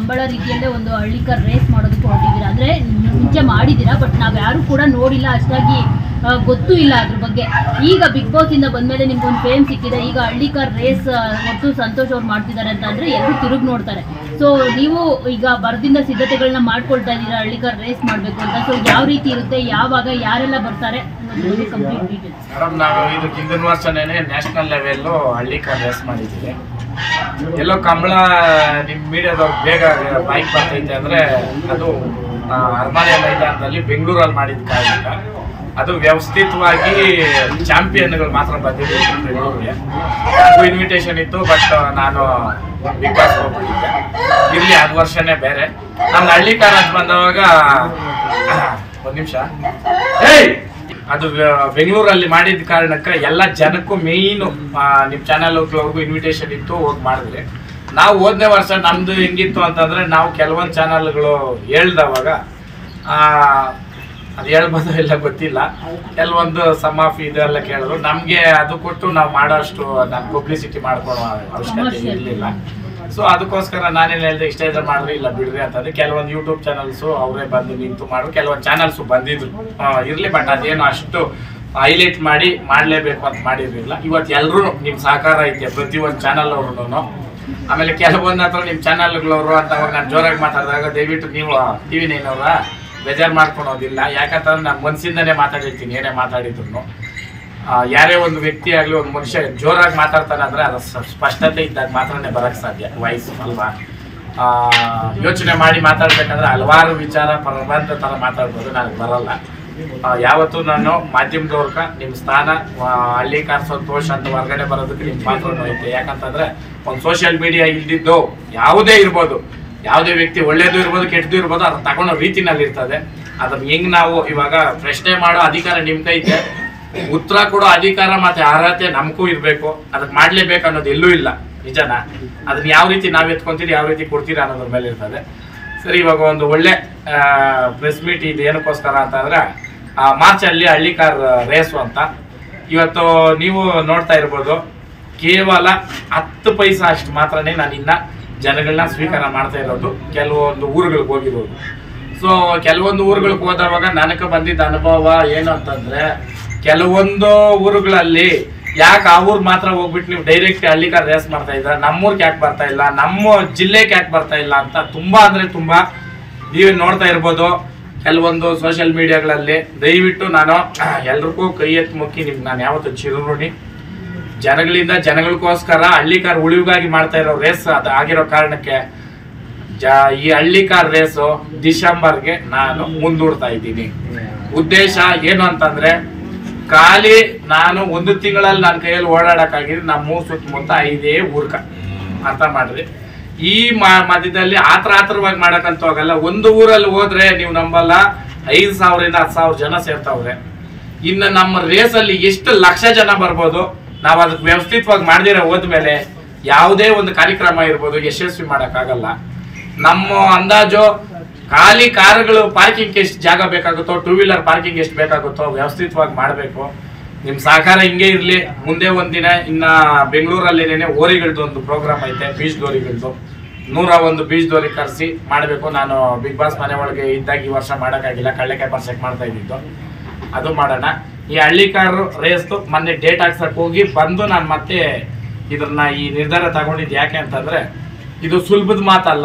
ಕಂಬಳ ರೀತಿಯಲ್ಲೇ ಒಂದು ಹಳ್ಳಿಕರ್ ರೇಸ್ ಮಾಡೋದಕ್ಕೆ ಹೊರಟಿದ್ದೀರಾ ಅಂದರೆ ಮುಂಚೆ ಮಾಡಿದ್ದೀರಾ ಬಟ್ ನಾವು ಯಾರು ಕೂಡ ನೋಡಿಲ್ಲ ಅಷ್ಟಾಗಿ ಆ, ಗೊತ್ತೂ ಇಲ್ಲ ಅದ್ರ ಬಗ್ಗೆ ಈಗ ಬಿಗ್ ಬಾಸ್ ಇಂದ ಬಂದ್ಮೇಲೆ ನಿಮ್ಗೊಂದು ಫೇಮ್ ಸಿಕ್ಕಿದೆ ಈಗ ಹಳ್ಳಿಕರ್ ರೇಸ್ ಮತ್ತು ಸಂತೋಷ್ ಅವ್ರು ಮಾಡ್ತಿದ್ದಾರೆ ಅಂತ ಅಂದರೆ ಎಲ್ಲರೂ ತಿರುಗಿ ನೋಡ್ತಾರೆ ಸೊ ನೀವು ಈಗ ಬರದಿಂದ ಸಿದ್ಧತೆಗಳನ್ನ ಮಾಡ್ಕೊಳ್ತಾ ಇದ್ದೀರಾ ಹಳ್ಳಿಕರ್ ರೇಸ್ ಮಾಡಬೇಕು ಅಂತ ಸೊ ಯಾವ ರೀತಿ ಇರುತ್ತೆ ಯಾವಾಗ ಯಾರೆಲ್ಲ ಬರ್ತಾರೆ ಅನ್ನೋದ್ರ ಬಗ್ಗೆ ಕಂಪ್ಲೀಟ್ ಡೀಟೇಲ್ಸ್ ಮೇಡಮ್ ನಾವು ಇದಕ್ಕೆ ಹಿಂದಿನ ವರ್ಷನೇ ನ್ಯಾಷನಲ್ ಲೆವೆಲ್ಲು ಹಳ್ಳಿ ಕಾರ್ ರೇಸ್ ಮಾಡಿದ್ದೀವಿ ಎಲ್ಲೋ ಕಂಬಳ ನಿಮ್ಮ ಮೀಡಿಯಾದವ್ರು ಬೇಗ ಬೈಕ್ ಬರ್ತೈತೆ ಅಂದರೆ ಅದು ಆ, ಅರಮನೆ ಮೈದಾನದಲ್ಲಿ ಬೆಂಗಳೂರಲ್ಲಿ ಮಾಡಿದ ಕಾರಣದಿಂದ ಅದು ವ್ಯವಸ್ಥಿತವಾಗಿ ಚಾಂಪಿಯನ್ಗಳು ಮಾತ್ರ ಬಂದಿದ್ದು ಬೆಂಗಳೂರಿಗೆ ನನಗೂ ಇನ್ವಿಟೇಷನ್ ಇತ್ತು ಬಟ್ ನಾನು ಬಿಗ್ ಬಾಸ್ ಹೋಗ್ಬಿಟ್ಟಿದ್ದೆ ಇರಲಿ ಅದು ವರ್ಷನೇ ಬೇರೆ ನಮ್ಮ ಹಳ್ಳಿ ಕಾರ್ ಅಂತ ಬಂದವಾಗ ಒಂದು ನಿಮಿಷ ಏಯ್ ಅದು ವ್ಯ- ಬೆಂಗಳೂರಲ್ಲಿ ಮಾಡಿದ ಕಾರಣಕ್ಕೆ ಎಲ್ಲ ಜನಕ್ಕೂ ಮೇಯ್ನು ನಿಮ್ಮ ಚಾನಲ್ ಅವ್ರಿಗೂ ಇನ್ವಿಟೇಷನ್ ಇತ್ತು ಹೋಗಿ ಮಾಡಿದ್ರಿ ನಾವು ಹೋದನೇ ವರ್ಷ ನಮ್ದು ಹೆಂಗಿತ್ತು ಅಂತಂದ್ರೆ ನಾವು ಕೆಲವೊಂದು ಚಾನಲ್ಗಳು ಹೇಳ್ದವಾಗ ಅದು ಹೇಳ್ಬೋದು ಇಲ್ಲ ಗೊತ್ತಿಲ್ಲ ಕೆಲವೊಂದು ಸಮಾಫಿ ಇದೆಲ್ಲ ಕೇಳಿದ್ರು ನಮಗೆ ಅದು ಕೊಟ್ಟು ನಾವು ಮಾಡೋಷ್ಟು ನಾನು ಪಬ್ಲಿಸಿಟಿ ಮಾಡ್ಕೊಳ್ಳೋ ಅವಶ್ಯಕತೆ ಇರಲಿಲ್ಲ ಸೊ ಅದಕ್ಕೋಸ್ಕರ ನಾನೇನು ಹೇಳಿದೆ ಇಷ್ಟ ಇದ್ರೆ ಮಾಡ್ರಿ ಇಲ್ಲ ಬಿಡ್ರಿ ಅಂತಂದ್ರೆ ಕೆಲವೊಂದು ಯೂಟ್ಯೂಬ್ ಚಾನಲ್ಸು ಅವರೇ ಬಂದು ನಿಂತು ಮಾಡಿದ್ರು ಕೆಲವೊಂದು ಚಾನಲ್ಸು ಬಂದಿದ್ರು ಆ, ಇರ್ಲಿ ಬಟ್ ಅದೇನು ಅಷ್ಟು ಹೈಲೈಟ್ ಮಾಡಿ ಮಾಡಲೇಬೇಕು ಅಂತ ಮಾಡಿರಲಿಲ್ಲ ಇವತ್ತು ಎಲ್ಲರೂ ನಿಮ್ಮ ಸಹಕಾರ ಐತೆ ಪ್ರತಿಯೊಂದು ಚಾನಲ್ ಅವ್ರು ಆಮೇಲೆ ಕೆಲವೊಂದು ಹತ್ರ ನಿಮ್ಮ ಚಾನಲ್ಗಳವರು ಅಂತ ಅವಾಗ ನಾನು ಜೋರಾಗಿ ಮಾತಾಡಿದಾಗ ದಯವಿಟ್ಟು ನೀವು ಟಿ ವಿ ನೈನವ್ರ ಬೇಜಾರು ಮಾಡ್ಕೊಳೋದಿಲ್ಲ ಯಾಕಂತಂದ್ರೆ ನಾನು ಮನಸ್ಸಿಂದನೇ ಮಾತಾಡಿರ್ತೀನಿ ಏನೇ ಮಾತಾಡಿದ್ರು ಆ, ಯಾರೇ ಒಂದು ವ್ಯಕ್ತಿ ಆಗಲಿ ಒಂದು ಮನುಷ್ಯ ಜೋರಾಗಿ ಮಾತಾಡ್ತಾನೆ ಅಂದ್ರೆ ಅದು ಸ- ಸ್ಪಷ್ಟತೆ ಇದ್ದಾಗ ಮಾತ್ರನೇ ಬರಕ್ಕೆ ಸಾಧ್ಯ ವಾಯ್ಸ್ ಅಲ್ವಾ ಆ, ಯೋಚನೆ ಮಾಡಿ ಮಾತಾಡ್ಬೇಕಂದ್ರೆ ಹಲವಾರು ವಿಚಾರ ಪ್ರಬಂಧ ಥರ ಮಾತಾಡ್ಬೋದು ನನಗೆ ಬರಲ್ಲ ಆ, ಯಾವತ್ತೂ ನಾನು ಮಾಧ್ಯಮದವ್ರಕ ನಿಮ್ಮ ಸ್ಥಾನ ಆ, ಹಳ್ಳಿ ಕಾರ್ ಸಂತೋಷ ಅಂತ ಹೊರಗಡೆ ಬರೋದಕ್ಕೆ ನಿಮ್ಮ ಪಾತ್ರನೂ ಐತೆ ಯಾಕಂತಂದ್ರೆ ಒಂದು ಸೋಷಿಯಲ್ ಮೀಡಿಯಾ ಇಲ್ದಿದ್ದು ಯಾವುದೇ ಇರ್ಬೋದು ಯಾವುದೇ ವ್ಯಕ್ತಿ ಒಳ್ಳೇದು ಇರ್ಬೋದು ಕೆಟ್ಟದ್ದು ಇರ್ಬೋದು ಅದನ್ನ ತಗೊಳ್ಳೋ ರೀತಿನಲ್ಲಿ ಇರ್ತದೆ ಅದನ್ನ ಹೆಂಗ್ ನಾವು ಇವಾಗ ಪ್ರಶ್ನೆ ಮಾಡೋ ಅಧಿಕಾರ ನಿಮ್ ಕೈ ಇದೆ ಉತ್ತರ ಕೊಡೋ ಅಧಿಕಾರ ಮತ್ತೆ ಅರ್ಹತೆ ನಮಗೂ ಇರಬೇಕು ಅದಕ್ಕೆ ಮಾಡ್ಲೇಬೇಕು ಅನ್ನೋದು ಎಲ್ಲೂ ಇಲ್ಲ ನಿಜನಾ ಅದನ್ನ ಯಾವ ರೀತಿ ನಾವ್ ಎತ್ಕೊಂತೀರಿ ಯಾವ ರೀತಿ ಕೊಡ್ತೀರಿ ಅನ್ನೋದ್ರ ಮೇಲೆ ಇರ್ತದೆ ಸರಿ ಇವಾಗ ಒಂದು ಒಳ್ಳೆ ಪ್ರೆಸ್ ಮೀಟ್ ಇದು ಏನಕ್ಕೋಸ್ಕರ ಅಂತಂದ್ರೆ ಆ, ಮಾರ್ಚ್ ಅಲ್ಲಿ ಹಳ್ಳಿ ಕಾರ್ ರೇಸು ಅಂತ ಇವತ್ತು ನೀವು ನೋಡ್ತಾ ಇರ್ಬೋದು ಕೇವಲ ಹತ್ತು ಪೈಸಾ ಅಷ್ಟು ಮಾತ್ರನೇ ನಾನು ಇನ್ನ ಜನಗಳನ್ನ ಸ್ವೀಕಾರ ಮಾಡ್ತಾ ಇರೋದು ಕೆಲವೊಂದು ಊರುಗಳಿಗೆ ಹೋಗಿರೋದು ಸೊ ಕೆಲವೊಂದು ಊರುಗಳಿಗೆ ಹೋದವಾಗ ನನಗೆ ಬಂದಿದ್ದ ಅನುಭವ ಏನು ಅಂತಂದ್ರೆ ಕೆಲವೊಂದು ಊರುಗಳಲ್ಲಿ ಯಾಕೆ ಆ ಊರ್ ಮಾತ್ರ ಹೋಗ್ಬಿಟ್ಟು ನೀವು ಡೈರೆಕ್ಟ್ ಹಳ್ಳಿಕಾರ್ ರೇಸ್ ಮಾಡ್ತಾ ಇದ್ರ ನಮ್ಮೂರ್ಗೆ ಯಾಕೆ ಬರ್ತಾ ಇಲ್ಲ ನಮ್ಮ ಜಿಲ್ಲೆಗೆ ಯಾಕೆ ಬರ್ತಾ ಇಲ್ಲ ಅಂತ ತುಂಬಾ ಅಂದ್ರೆ ತುಂಬಾ ನೀವೇ ನೋಡ್ತಾ ಇರ್ಬೋದು ಕೆಲವೊಂದು ಸೋಷಿಯಲ್ ಮೀಡಿಯಾಗಳಲ್ಲಿ ದಯವಿಟ್ಟು ನಾನು ಎಲ್ರಿಗೂ ಕೈ ಎತ್ತು ಮುಕ್ಕಿ ನಿಮ್ಗೆ ನಾನು ಯಾವತ್ತು ಚಿರುರುಣಿ ಜನಗಳಿಂದ ಜನಗಳಿಗೋಸ್ಕರ ಹಳ್ಳಿಕಾರ್ ಉಳಿವಿಗಾಗಿ ಮಾಡ್ತಾ ಇರೋ ರೇಸ್ ಅದು ಆಗಿರೋ ಕಾರಣಕ್ಕೆ ಜ ಈ ಹಳ್ಳಿಕಾರ್ ರೇಸು ಡಿಸೆಂಬರ್ಗೆ ನಾನು ಮುಂದೂಡ್ತಾ ಇದ್ದೀನಿ ಉದ್ದೇಶ ಏನು ಅಂತಂದ್ರೆ ಖಾಲಿ ನಾನು ಒಂದು ತಿಂಗಳಲ್ಲಿ ನನ್ನ ಕೈಯಲ್ಲಿ ಓಡಾಡಕ್ಕಾಗಿದ್ರೆ ನಮ್ಮ ಸುತ್ತಮುತ್ತ ಐದೇ ಊರ್ಕ ಅರ್ಥ ಮಾಡ್ರಿ ಈ ಮ- ಮಧ್ಯದಲ್ಲಿ ಆತರ ಆತರವಾಗಿ ಮಾಡಕ್ಕಂತ ಹೋಗಲ್ಲ ಒಂದು ಊರಲ್ಲಿ ಹೋದ್ರೆ ನೀವು ನಂಬಲ್ಲ ಐದು ಸಾವಿರದಿಂದ ಹತ್ತು ಸಾವಿರ ಜನ ಸೇರ್ತಾವ್ರೆ ಇನ್ನು ನಮ್ಮ ರೇಸಲ್ಲಿ ಎಷ್ಟು ಲಕ್ಷ ಜನ ಬರ್ಬೋದು ನಾವು ಅದಕ್ಕೆ ವ್ಯವಸ್ಥಿತವಾಗಿ ಮಾಡ್ದಿರ ಹೋದ್ಮೇಲೆ ಯಾವುದೇ ಒಂದು ಕಾರ್ಯಕ್ರಮ ಇರ್ಬೋದು ಯಶಸ್ವಿ ಮಾಡೋಕ್ಕಾಗಲ್ಲ ನಮ್ಮ ಅಂದಾಜು ಖಾಲಿ ಕಾರುಗಳು ಪಾರ್ಕಿಂಗ್ ಎಷ್ಟು ಜಾಗ ಬೇಕಾಗುತ್ತೋ ಟೂ ವೀಲರ್ ಪಾರ್ಕಿಂಗ್ ಎಷ್ಟು ಬೇಕಾಗುತ್ತೋ ವ್ಯವಸ್ಥಿತವಾಗಿ ಮಾಡಬೇಕು ನಿಮ್ಮ ಸಹಕಾರ ಹಿಂಗೆ ಇರಲಿ ಮುಂದೆ ಒಂದಿನ ಇನ್ನ ಬೆಂಗಳೂರಲ್ಲಿನೇ ಓರಿಗಳದ್ದು ಒಂದು ಪ್ರೋಗ್ರಾಮ್ ಐತೆ ಬೀಚ್ ದೋರಿಗಳದ್ದು ನೂರ ಒಂದು ಬೀಚ್ ದೋರಿ ಕರೆಸಿ ಮಾಡಬೇಕು ನಾನು ಬಿಗ್ ಬಾಸ್ ಮನೆ ಒಳಗೆ ಇದ್ದಾಗ ಈ ವರ್ಷ ಮಾಡೋಕ್ಕಾಗಿಲ್ಲ ಕಳ್ಳೆಕಾಯಿ ಪರ್ಸೆಕ್ಟ್ ಮಾಡ್ತಾ ಇದ್ದಿದ್ದು ಅದು ಮಾಡೋಣ ಈ ಹಳ್ಳಿ ಕಾರು ರೇಸ್ದು ಮೊನ್ನೆ ಡೇಟ್ ಹಾಕ್ಸಕ್ ಹೋಗಿ ಬಂದು ನಾನು ಮತ್ತೆ ಇದನ್ನ ಈ ನಿರ್ಧಾರ ತಗೊಂಡಿದ್ದು ಯಾಕೆ ಅಂತಂದ್ರೆ ಇದು ಸುಲಭದ ಮಾತಲ್ಲ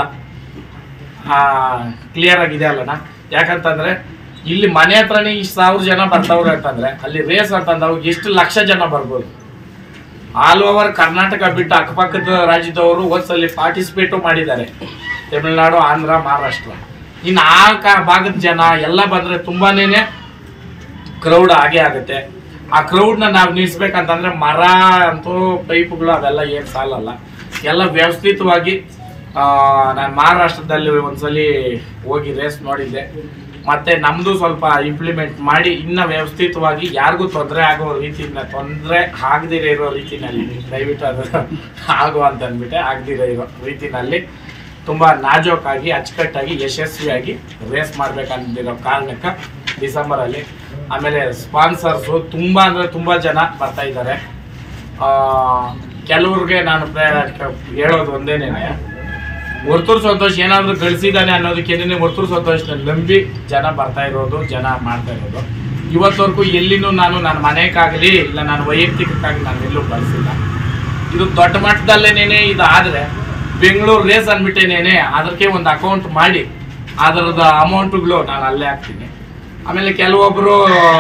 ಕ್ಲಿಯರ್ ಆಗಿದೆ ಅಲ್ಲಣ್ಣ ಯಾಕಂತಂದ್ರೆ ಇಲ್ಲಿ ಮನೆ ಹತ್ರನೇ ಇಷ್ಟು ಸಾವಿರ ಜನ ಬರ್ತಾವ್ರೆ ಅಂತಂದ್ರೆ ಅಲ್ಲಿ ರೇಸ್ ಅಂತಂದವಾಗ ಎಷ್ಟು ಲಕ್ಷ ಜನ ಬರ್ಬೋದು ಆಲ್ ಓವರ್ ಕರ್ನಾಟಕ ಬಿಟ್ಟು ಅಕ್ಕಪಕ್ಕದ ರಾಜ್ಯದವರು ಒಂದ್ಸಲಿ ಪಾರ್ಟಿಸಿಪೇಟು ಮಾಡಿದ್ದಾರೆ ತಮಿಳುನಾಡು ಆಂಧ್ರ ಮಹಾರಾಷ್ಟ್ರ ಇನ್ನು ಆ ಕ- ಭಾಗದ ಜನ ಎಲ್ಲ ಬಂದ್ರೆ ತುಂಬಾನೇ ಕ್ರೌಡ್ ಆಗೇ ಆಗುತ್ತೆ ಆ ಕ್ರೌಡ್ನ ನಾವು ನಿಲ್ಲಿಸ್ಬೇಕಂತಂದ್ರೆ ಮರ ಅಂತೂ ಪೈಪ್ಗಳು ಅವೆಲ್ಲ ಏನು ಸಾಲಲ್ಲ ಎಲ್ಲ ವ್ಯವಸ್ಥಿತವಾಗಿ ನಾನು ಮಹಾರಾಷ್ಟ್ರದಲ್ಲಿ ಒಂದ್ಸಲಿ ಹೋಗಿ ರೇಸ್ ನೋಡಿದ್ದೆ ಮತ್ತೆ ನಮ್ದು ಸ್ವಲ್ಪ ಇಂಪ್ಲಿಮೆಂಟ್ ಮಾಡಿ ಇನ್ನ ವ್ಯವಸ್ಥಿತವಾಗಿ ಯಾರಿಗೂ ತೊಂದರೆ ಆಗೋ ರೀತಿಯಿಂದ ತೊಂದರೆ ಆಗದಿರ ಇರೋ ರೀತಿನಲ್ಲಿ ದಯವಿಟ್ಟು ಅದು ಆಗು ಅಂತ ಅಂದ್ಬಿಟ್ಟೆ ಆಗದಿರ ಇರೋ ರೀತಿನಲ್ಲಿ ತುಂಬಾ ನಾಜೂಕಾಗಿ ಅಚ್ಚುಕಟ್ಟಾಗಿ ಯಶಸ್ವಿಯಾಗಿ ರೇಸ್ ಮಾಡ್ಬೇಕಂತಿರೋ ಕಾರಣಕ್ಕೆ ಡಿಸೆಂಬರ್ ಅಲ್ಲಿ ಆಮೇಲೆ ಸ್ಪಾನ್ಸರ್ಸು ತುಂಬಾ ಅಂದ್ರೆ ತುಂಬಾ ಜನ ಬರ್ತಾ ಇದ್ದಾರೆ ಕೆಲವ್ರಿಗೆ ನಾನು ಪ್ರೇ- ಹೇಳೋದು ಒಂದೇನೇನೆ ವರ್ತೂರು ಸಂತೋಷ್ ಏನಾದ್ರು ಗಳಿಸಿದಾನೆ ಅನ್ನೋದಕ್ಕೇನೆ ವರ್ತೂರು ಸಂತೋಷ್ ನಂಬಿ ಜನ ಬರ್ತಾ ಇರೋದು ಜನ ಮಾಡ್ತಾ ಇರೋದು ಇವತ್ತವರೆಗೂ ಎಲ್ಲಿನೂ ನಾನು ನನ್ನ ಮನೆಗಾಗಲಿ ಇಲ್ಲ ನಾನು ವೈಯಕ್ತಿಕಕ್ಕಾಗಿ ನಾನು ಎಲ್ಲೂ ಬಳಸಿಲ್ಲ ಇದು ದೊಡ್ಡ ಮಟ್ಟದಲ್ಲೇನೇನೆ ಇದು ಆದರೆ ಬೆಂಗಳೂರು ರೇಸ್ ಅಂದ್ಬಿಟ್ಟೇನೇನೆ ಅದಕ್ಕೆ ಒಂದು ಅಕೌಂಟ್ ಮಾಡಿ ಅದರದ ಅಮೌಂಟ್ಗಳು ನಾನು ಅಲ್ಲೇ ಹಾಕ್ತೀನಿ ಆಮೇಲೆ ಕೆಲವೊಬ್ಬರು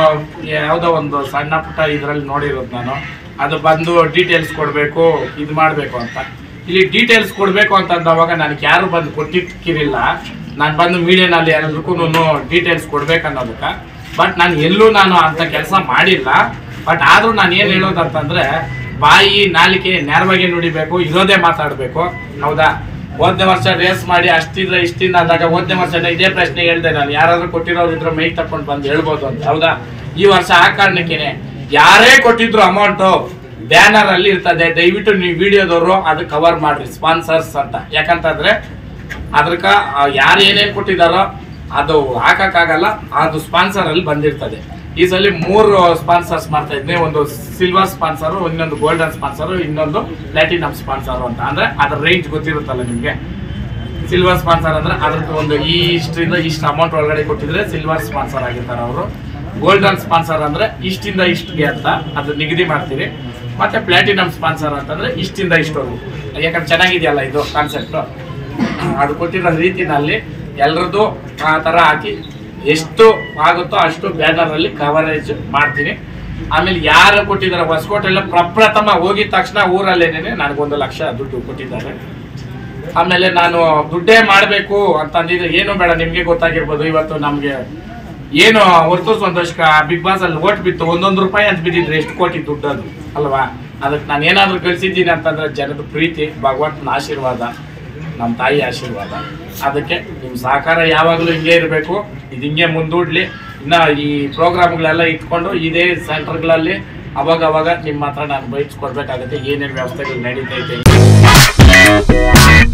ಯಾವುದೋ ಒಂದು ಸಣ್ಣ ಪುಟ್ಟ ಇದರಲ್ಲಿ ನೋಡಿರೋದು ನಾನು ಅದು ಬಂದು ಡೀಟೇಲ್ಸ್ ಕೊಡಬೇಕು ಇದು ಮಾಡಬೇಕು ಅಂತ ಇಲ್ಲಿ ಡೀಟೇಲ್ಸ್ ಕೊಡಬೇಕು ಅಂತ ಅಂದವಾಗ ನನಗೆ ಯಾರು ಬಂದು ಕೊಟ್ಟಿಕ್ಕಿರಿಲ್ಲ ನಾನು ಬಂದು ಮೀಡಿಯಾನಲ್ಲಿ ಎಲ್ಲದಕ್ಕೂ ಡೀಟೇಲ್ಸ್ ಕೊಡ್ಬೇಕು ಅನ್ನೋದಕ್ಕೆ ಬಟ್ ನಾನು ಎಲ್ಲೂ ನಾನು ಅಂತ ಕೆಲಸ ಮಾಡಿಲ್ಲ ಬಟ್ ಆದರೂ ನಾನು ಏನು ಹೇಳೋದಂತಂದ್ರೆ ಬಾಯಿ ನಾಲಿಕೆ ನೇರವಾಗಿ ನುಡಿಬೇಕು ಇರೋದೇ ಮಾತಾಡಬೇಕು ಹೌದಾ ಹೋದ್ನೇ ವರ್ಷ ರೇಸ್ ಮಾಡಿ ಅಷ್ಟಿದ್ರೆ ಇಷ್ಟಿಂದ ಅಂದಾಗ ಹೋದ್ನೇ ವರ್ಷ ಇದೇ ಪ್ರಶ್ನೆ ಹೇಳ್ದೆ ನಾನು ಯಾರಾದ್ರೂ ಕೊಟ್ಟಿರೋರು ಇದ್ರೆ ಮೈಕ್ ತಕೊಂಡು ಬಂದು ಹೇಳ್ಬೋದು ಅಂತ ಹೌದಾ ಈ ವರ್ಷ ಆ ಕಾರಣಕ್ಕೇನೆ ಯಾರೇ ಕೊಟ್ಟಿದ್ರು ಅಮೌಂಟು ಬ್ಯಾನರ್ ಅಲ್ಲಿ ಇರ್ತದೆ ದಯವಿಟ್ಟು ನೀವು ವಿಡಿಯೋದವರು ಅದು ಕವರ್ ಮಾಡ್ರಿ ಸ್ಪಾನ್ಸರ್ಸ್ ಅಂತ ಯಾಕಂತಂದ್ರೆ ಅದಕ್ಕ ಯಾರು ಏನೇನು ಕೊಟ್ಟಿದಾರೋ ಅದು ಹಾಕಕ್ಕಾಗಲ್ಲ ಅದು ಸ್ಪಾನ್ಸರ್ ಅಲ್ಲಿ ಬಂದಿರ್ತದೆ ಈ ಸಲ ಮೂರು ಸ್ಪಾನ್ಸರ್ಸ್ ಮಾಡ್ತಾ ಇದ್ದೆ ಒಂದು ಸಿಲ್ವರ್ ಸ್ಪಾನ್ಸರ್ ಇನ್ನೊಂದು ಗೋಲ್ಡನ್ ಸ್ಪಾನ್ಸರ್ ಇನ್ನೊಂದು ಪ್ಲಾಟಿನಮ್ ಸ್ಪಾನ್ಸರ್ ಅಂತ ಅಂದ್ರೆ ಅದ್ರ ರೇಂಜ್ ಗೊತ್ತಿರುತ್ತಲ್ಲ ನಿಮ್ಗೆ ಸಿಲ್ವರ್ ಸ್ಪಾನ್ಸರ್ ಅಂದ್ರೆ ಅದ್ರದ್ದು ಒಂದು ಈ ಇಷ್ಟರಿಂದ ಇಷ್ಟು ಅಮೌಂಟ್ ಒಳಗಡೆ ಕೊಟ್ಟಿದ್ರೆ ಸಿಲ್ವರ್ ಸ್ಪಾನ್ಸರ್ ಆಗಿರ್ತಾರೆ ಅವರು ಗೋಲ್ಡನ್ ಸ್ಪಾನ್ಸರ್ ಅಂದ್ರೆ ಇಷ್ಟಿಂದ ಇಷ್ಟಿಗೆ ಅಂತ ಅದು ನಿಗದಿ ಮಾಡ್ತೀರಿ ಮತ್ತೆ ಪ್ಲಾಟಿನಮ್ ಸ್ಪಾನ್ಸರ್ ಅಂತಂದ್ರೆ ಇಷ್ಟಿಂದ ಇಷ್ಟವರೆಗೂ ಯಾಕಂದ್ರೆ ಚೆನ್ನಾಗಿದೆಯಲ್ಲ ಇದು ಕಾನ್ಸೆಪ್ಟ್ ಅದು ಕೊಟ್ಟಿರೋ ರೀತಿನಲ್ಲಿ ಎಲ್ರದ್ದು ಆ ಥರ ಹಾಕಿ ಎಷ್ಟು ಆಗುತ್ತೋ ಅಷ್ಟು ಬ್ಯಾನರ್ ಅಲ್ಲಿ ಕವರೇಜ್ ಮಾಡ್ತೀನಿ ಆಮೇಲೆ ಯಾರು ಕೊಟ್ಟಿದ್ದಾರೆ ಹೊಸಕೋಟೆಲ್ಲ ಪ್ರಪ್ರಥಮ ಹೋಗಿದ ತಕ್ಷಣ ಊರಲ್ಲೇನೆ ನನಗೊಂದು ಲಕ್ಷ ದುಡ್ಡು ಕೊಟ್ಟಿದ್ದಾರೆ ಆಮೇಲೆ ನಾನು ದುಡ್ಡೇ ಮಾಡಬೇಕು ಅಂತ ಅಂದಿದ್ರೆ ಏನು ಬೇಡ ನಿಮ್ಗೆ ಗೊತ್ತಾಗಿರ್ಬೋದು ಇವತ್ತು ನಮ್ಗೆ ಏನು ಹೊರತು ಸಂತೋಷ ಬಿಗ್ ಬಾಸ್ ಅಲ್ಲಿ ಓಟ್ ಬಿತ್ತು ಒಂದೊಂದು ರೂಪಾಯಿ ಅಂತ ಬಿದ್ದಿದ್ರೆ ಎಷ್ಟು ಕೋಟಿ ದುಡ್ಡು ಅದು ಅಲ್ವಾ ಅದಕ್ಕೆ ನಾನು ಏನಾದರೂ ಕಳಿಸಿದ್ದೀನಿ ಅಂತಂದ್ರೆ ಜನದ ಪ್ರೀತಿ ಭಗವಂತನ ಆಶೀರ್ವಾದ ನಮ್ಮ ತಾಯಿ ಆಶೀರ್ವಾದ ಅದಕ್ಕೆ ನಿಮ್ಮ ಸಹಕಾರ ಯಾವಾಗಲೂ ಹಿಂಗೆ ಇರಬೇಕು ಇದು ಹಿಂಗೆ ಮುಂದೂಡ್ಲಿ ಇನ್ನ ಈ ಪ್ರೋಗ್ರಾಮ್ಗಳೆಲ್ಲ ಇಟ್ಕೊಂಡು ಇದೇ ಸೆಂಟರ್ಗಳಲ್ಲಿ ಅವಾಗ ಅವಾಗ ನಿಮ್ಮ ಹತ್ರ ನಾನು ಬೈಟ್ಸ್ ಕೊಡ್ಬೇಕಾಗುತ್ತೆ ಏನೇನು ವ್ಯವಸ್ಥೆಗಳು ನಡೀತೈತೆ